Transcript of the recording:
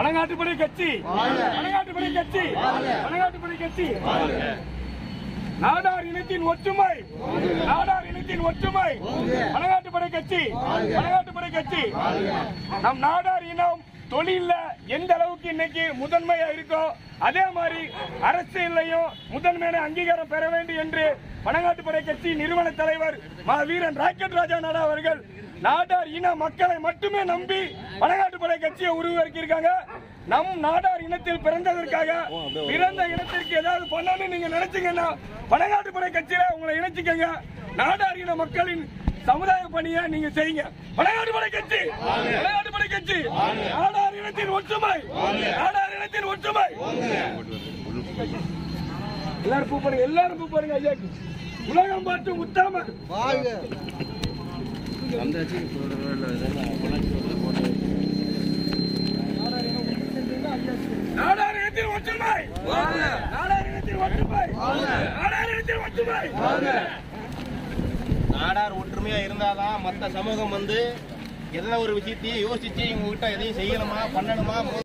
பணங்காட்டுப்படை கட்சி பணங்காட்டுப்படை கட்சி பணங்காட்டுப்படை கட்சி நாடார் இனத்தின் ஒற்றுமை நாடார் இனத்தின் ஒற்றுமை பணங்காட்டுப்படை கட்சி பணங்காட்டுப்படை கட்சி நம் நாடார் இனம் தொழில்ல எந்த அளவுக்கு இன்னைக்கு முதன்மையா இருக்கோ அதே மாதிரி அரசியலையும் முதன்மையான அங்கீகாரம் பெற வேண்டும் என்று பணங்காட்டுப்படை கட்சி நிறுவன தலைவர் மா வீரன் ராக்கெட் ராஜா நாடா அவர்கள் நாடார் இன மக்களை மட்டுமே நம்பி பணங்காட்டுப்படை கட்சியை உருவாக்கியிருக்காங்க நம் நாடார் இனத்தில் பிறந்ததற்காக பிறந்த இனத்திற்கு ஏதாவது பண்ணணும்னு நீங்க நினைச்சீங்கன்னா பணங்காட்டுப்படை கட்சியில உங்களை இணைச்சிக்கங்க நாடார் இன மக்களின் சமுதாய பணியை நீங்க செய்யுங்க பணங்காட்டுப்படை கட்சி பணங்காட்டுப்படை கட்சி நாடார் இனத்தின் ஒற்றுமை நாடார் இனத்தின் ஒற்றுமை எல்லாரும் பூ பாருங்க எல்லாரும் பூ பாருங்க ஐயாக்கு உலகம் பார்த்து முத்தாம நாடார் இனத்தின் ஒற்றுமை நாடார் இனத்தின் ஒற்றுமை நாடார் இனத்தின் ஒற்றுமை நாடார் ஒற்றுமையா இருந்தாதான் மத்த சமூகம் வந்து எந்த ஒரு விஷயத்தையும் யோசிச்சு இவங்க கிட்ட எதையும் செய்யணுமா பண்ணணுமா